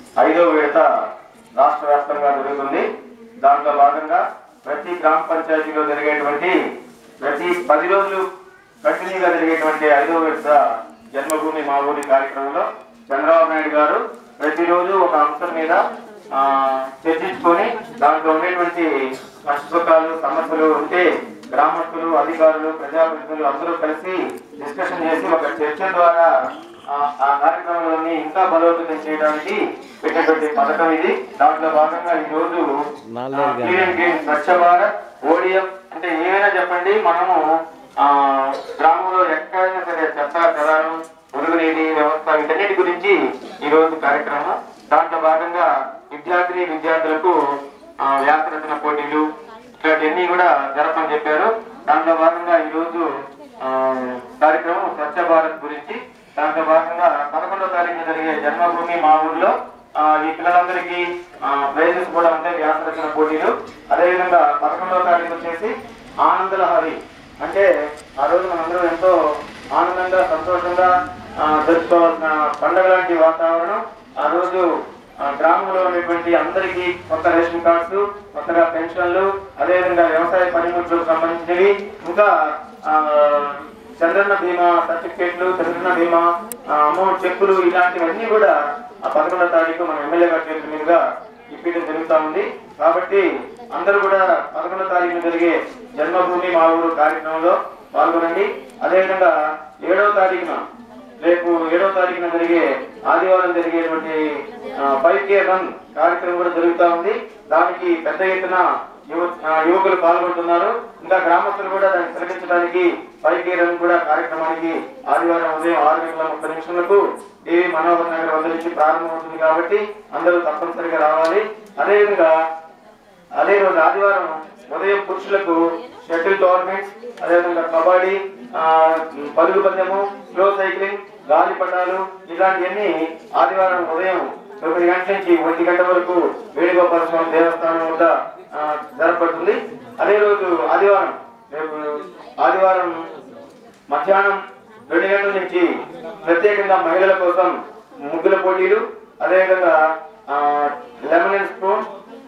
ఐదో విడత రాష్ట్ర వ్యాప్తంగా జరుగుతుంది దాంట్లో భాగంగా ప్రతి గ్రామ పంచాయతీలో జరిగేటువంటి ప్రతి పది రోజులు కంటిన్యూగా జరిగేటువంటి ఐదో విడత జన్మభూమి మా ఊరి కార్యక్రమంలో చంద్రబాబు నాయుడు గారు ప్రతిరోజు ఒక అంశం మీద ఆ, చర్చించుకొని దాంట్లో ఉండేటువంటి కష్టసుఖాలు సమస్యలు ఉంటే గ్రామస్తులు అధికారులు ప్రజాప్రతినిధులు అందరూ కలిసి డిస్కషన్ చేసి ఒక చర్చ ద్వారా ఆ ఆ కార్యక్రమాలని ఇంకా బలోపేతం చేయడానికి పెట్టినటువంటి పథకం ఇది దాంట్లో భాగంగా ఈ రోజు ఆ, clean and green Swachh Bharat ODM అంటే ఏమైనా చెప్పండి మనము ఆ గ్రామంలో ఎక్కడైనా సరే చెత్త చెదారం మురుగునీటి వ్యవస్థ వీటన్నిటి గురించి ఈ రోజు కార్యక్రమం దాంట్లో భాగంగా విద్యార్థిని విద్యార్థులకు ఆ, వ్యాసరచన పోటీలు ఇట్లాంటివన్నీ కూడా జరపని చెప్పారు దాంట్లో భాగంగా ఈ రోజు ఆ, కార్యక్రమం స్వచ్ఛ భారత్ గురించి దాంట్లో భాగంగా పదకొండో తారీఖున జరిగే జన్మభూమి మా ఊర్లో ఆ, ఈ పిల్లలందరికీ ప్రైజెస్ కూడా ఉంటాయి వ్యాసరచన పోటీలు అదేవిధంగా పదకొండవ తారీఖు వచ్చేసి ఆనందలహరి అంటే ఆ రోజు మనందరం ఎంతో ఆనందంగా సంతోషంగా ఆ, జరుపుకోవాల్సిన పండుగ లాంటి వాతావరణం ఆ రోజు ఆ, గ్రామంలో ఉన్నటువంటి అందరికీ కొత్త రేషన్ కార్డ్స్ కొత్తగా పెన్షన్లు అదేవిధంగా వ్యవసాయ పనిముట్లకు సంబంధించినవి ఇంకా ఆ, చంద్రన్న బీమా సర్టిఫికేట్లు చంద్రన్న బీమా ఆ, అమౌంట్ చెక్కులు ఇలాంటివన్నీ కూడా ఆ పదకొండవ తారీఖు మన ఎమ్మెల్యే గారి చేతుల మీదుగా ఇప్పించడం జరుగుతా ఉంది కాబట్టి అందరూ కూడా పదకొండవ తారీఖున జరిగే జన్మభూమి మా ఊరు కార్యక్రమంలో పాల్గొనండి అదేవిధంగా ఏడవ తారీఖున రేపు ఏడవ తారీఖున జరిగే ఆదివారం జరిగేటువంటి ఫైవ్ కే రన్ కార్యక్రమం కూడా జరుగుతా ఉంది దానికి పెద్ద ఎత్తున యువ ఆ, యువకులు పాల్గొంటున్నారు ఇంకా గ్రామస్తులు కూడా దాన్ని తిలకించడానికి ఫైవ్ కే రన్ కూడా కార్యక్రమానికి ఆదివారం ఉదయం ఆరు గంటల ముప్పై నిమిషాలకు దేవి మనోహర్ నగర్ వద్ద నుంచి ప్రారంభమవుతుంది కాబట్టి అందరూ తప్పనిసరిగా రావాలి అదేవిధంగా అదే రోజు ఆదివారం ఉదయం పురుషులకు షటిల్ టోర్నమెంట్స్ అదేవిధంగా కబడ్డీ ఆ, పరుగు పందెము స్లో సైక్లింగ్ గాలిపటాలు ఇలాంటివన్నీ ఆదివారం ఉదయం తొమ్మిది గంటల నుంచి ఒంటి గంట వరకు వేణుగోపాల స్వామి దేవస్థానం వద్ద ఆ, జరపబడుతుంది అదే రోజు ఆదివారం రేపు ఆదివారం మధ్యాహ్నం రెండు గంటల నుంచి ప్రత్యేకంగా మహిళల కోసం ముగ్గుల పోటీలు అదేవిధంగా ఆ, లెమన్ అండ్ స్పూన్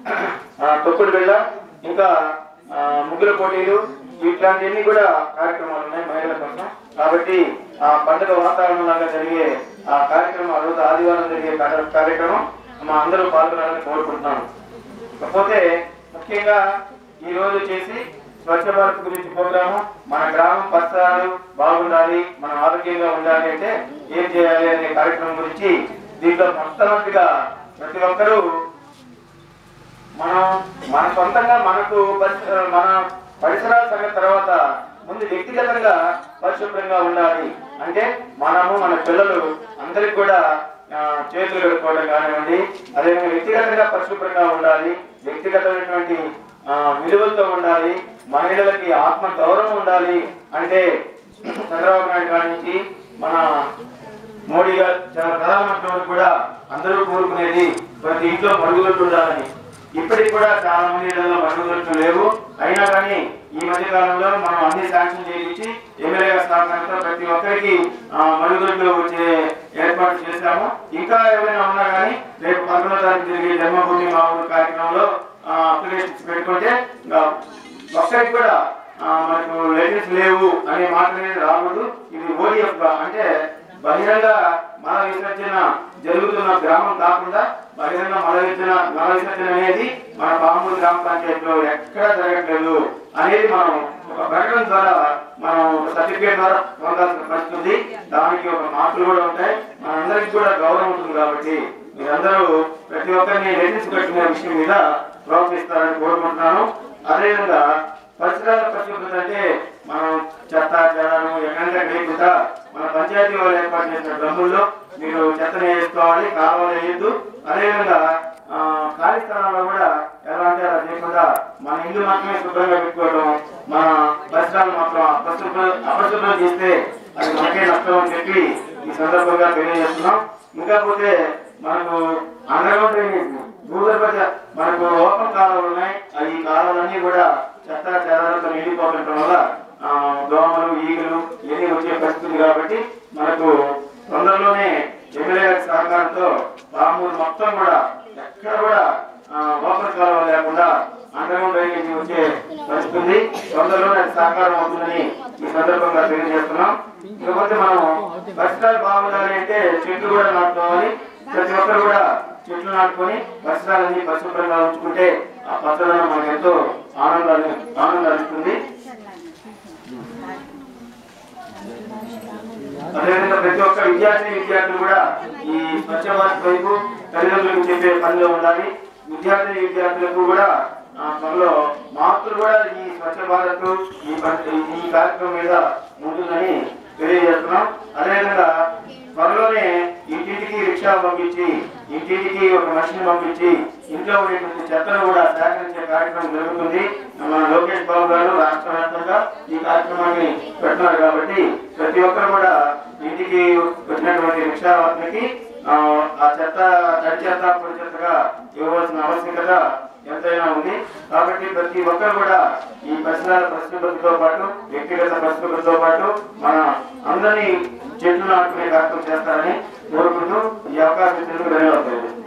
ఆ, తొక్కుడు బిళ్ళ ఇంకా ఆ, ముగ్గుల పోటీలు ఇట్లాంటివన్నీ కూడా కార్యక్రమాలు ఉన్నాయి మహిళల కోసం కాబట్టి ఆ పండుగ వాతావరణం లాగా జరిగే ఆ కార్యక్రమం ఆ రోజు ఆదివారం జరిగే కార్య- కార్యక్రమం మా అందరూ పాల్గొనాలని కోరుకుంటున్నాను కాకపోతే ముఖ్యంగా ఈ రోజు చేసి స్వచ్ఛ భారత్ గురించి ప్రోగ్రాము మన గ్రామం పరిసరాలు బాగుండాలి మనం ఆరోగ్యంగా ఉండాలి అంటే ఏం చేయాలి అనే కార్యక్రమం గురించి దీంట్లో మొట్టమొదటిగా ప్రతి ఒక్కరూ మనం మన సొంతంగా మనకు పరిసర- మన పరిసరాల సంగతి తర్వాత ముందు వ్యక్తిగతంగా పరిశుభ్రంగా ఉండాలి అంటే మనము మన పిల్లలు అందరికి కూడా ఆ, చేతులు కడుక్కోవడం కానివ్వండి అదేవిధంగా వ్యక్తిగతంగా పరిశుభ్రంగా ఉండాలి వ్యక్తిగతమైనటువంటి ఆ, విలువలతో ఉండాలి మహిళలకి ఆత్మ గౌరవం ఉండాలి అంటే చంద్రబాబు నాయుడు గారి నుంచి మన మోడీ గారు చాలా ప్రధానమంత్రి వరకు కూడా అందరూ కోరుకునేది ప్రతి ఇంట్లో మరుగుదొడ్లు ఉండాలని ఇప్పటికి కూడా చాలా మంది ఇళ్లలో మరుగుదొడ్లు లేవు అయినా కానీ ఈ మధ్య కాలంలో మనం అన్ని శాంక్షన్ చేయించి ఎమ్మెల్యే స్థాపనతో ప్రతి ఒక్కరికి ఆ, మరుగుదొడ్లు వచ్చే ఏర్పాటు చేశాము ఇంకా ఏమైనా ఉన్నా కానీ రేపు పదకొండో తారీఖు జరిగే జన్మభూమి మా ఊరు కార్యక్రమంలో అప్లికేషన్స్ పెట్టుకుంటే ఇంకా ఒక్కరికి కూడా ఆ, మనకు లైసెన్స్ లేవు అనే మాట అనేది రాకూడదు ఇది ఓడిఎఫ్ గా అంటే బహిరంగ మల విసర్జన జరుగుతున్న గ్రామం కాకుండా బహిరంగ మల విసర్జన మల విసర్జన అనేది మన పామూరు గ్రామ పంచాయతీలో ఎక్కడ జరగట్లేదు అనేది మనం ఒక ప్రకటన ద్వారా మనం సర్టిఫికేట్ ద్వారా పొందాల్సిన పరిస్థితి ఉంది దానికి ఒక మార్కులు కూడా ఉంటాయి మనందరికి కూడా గౌరవం ఉంటుంది కాబట్టి మీరందరూ ప్రతి ఒక్కరిని లైసెన్స్ కట్టుకునే విషయం మీద ప్రోత్సహిస్తారని కోరుకుంటున్నాను అదేవిధంగా పరిసరాల పరిశుభ్రత అంటే మనం చెత్త చెదారం ఎక్కడంటే లేకుండా మన పంచాయతీ వాళ్ళు ఏర్పాటు చేసిన డ్రమ్ముల్లో మీరు చెత్తని వేసుకోవాలి కాలువలు వేయద్దు అదేవిధంగా ఆ, ఖాళీ స్థలాల్లో కూడా ఎలా అంటే అలా చేయకుండా మన ఇల్లు మాత్రమే శుభ్రంగా పెట్టుకోవడం మన పరిసరాలు మాత్రం అపరిశుభ్రం అపరిశుభ్రం చేస్తే అది మనకే నష్టం అని చెప్పి ఈ సందర్భంగా తెలియజేస్తున్నాం ఇంకా పోతే మనకు అండర్గ్రౌండ్ డ్రైనేజ్ భూగర్భ జ- మనకు ఓపెన్ కాలువలు ఉన్నాయి ఆ ఈ కాలువలన్నీ కూడా చెత్త చెదారంతో నిండిపోతుండటం వల్ల ఆ, దోమలు ఈగలు ఇవన్నీ వచ్చే పరిస్థితి ఉంది కాబట్టి మనకు తొందరలోనే ఎమ్మెల్యే గారి సహకారంతో పామూరు మొత్తం కూడా ఎక్కడ కూడా ఆ, ఓపెన్ కాలువ లేకుండా అండర్గ్రౌండ్ డ్రైనేజీ వచ్చే పరిస్థితి ఉంది తొందరలో అది సహకారం అవుతుందని ఈ సందర్భంగా తెలియజేస్తున్నాం ఇకపోతే మనం పరిసరాలు బాగుండాలి అంటే చెట్లు కూడా నాటుకోవాలి ప్రతి ఒక్కరు కూడా చెట్లు నాటుకొని పరిసరాలన్నీ పరిశుభ్రంగా ఉంచుకుంటే ఆ పచ్చదనం మనకు ఎంతో ఆనందాన్ని ఆనందాన్ని ఇస్తుంది అదేవిధంగా ప్రతి ఒక్క విద్యార్థి విద్యార్థులు కూడా ఈ స్వచ్ఛ భారత్ వైపు తల్లిదండ్రులకు చెప్పే పనిలో ఉండాలి విద్యార్థి విద్యార్థులకు కూడా ఆ పనిలో మార్కులు కూడా ఈ స్వచ్ఛ భారత్ ఈ ప- ఈ కార్యక్రమం మీద ఉంటుందని తెలియజేస్తున్నాం అదేవిధంగా త్వరలోనే ఇంటింటికి రిక్షా పంపించి ఇంటింటికి ఒక మనిషిని పంపించి ఇంట్లో ఉండేటువంటి చెత్తను కూడా సేకరించే కార్యక్రమం జరుగుతుంది మన లోకేష్ బాబు గారు రాష్ట్ర వ్యాప్తంగా ఈ కార్యక్రమాన్ని పెడుతున్నారు కాబట్టి ప్రతి ఒక్కరు కూడా ఇంటికి వచ్చినటువంటి రిక్షా వారికి ఆ ఆ చెత్త తడి చెత్త పొడి చెత్తగా ఇవ్వవలసిన ఆవశ్యకత ఎంతైనా ఉంది కాబట్టి ప్రతి ఒక్కరు కూడా ఈ పరిసరాల పరిశుభ్రతతో పాటు వ్యక్తిగత పరిశుభ్రతతో పాటు మన అందరినీ చెట్లు నాటుకునే కార్యక్రమం చేస్తారని కోరుకుంటూ ఈ అవకాశం ఇచ్చినందుకు ధన్యవాదాలు